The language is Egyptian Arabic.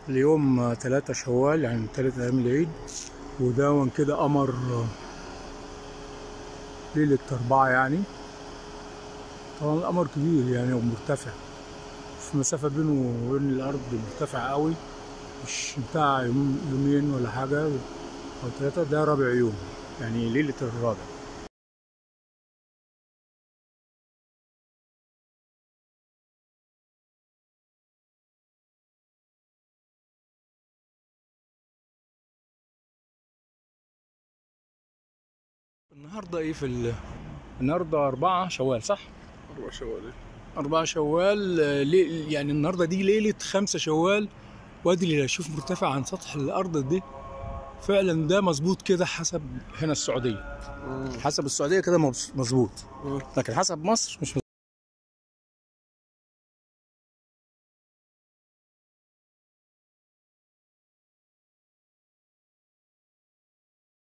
اليوم تلاتة شوال يعني تلات أيام العيد وداون كده قمر ليلة أربعة يعني طبعا القمر كبير يعني ومرتفع في مسافة بينه وبين الأرض مرتفعة قوي مش بتاع يوم يومين ولا حاجة أو ثلاثة ده رابع يوم يعني ليلة الرابع النهارده ايه في ال... النهارده أربعة شوال صح؟ أربع شوال أربعة شوال آه، لي... يعني النهارده دي ليلة خمسة شوال وادي اللي اشوف مرتفع عن سطح الأرض دي فعلا ده مظبوط كده حسب هنا السعودية حسب السعودية كده مظبوط لكن حسب مصر مش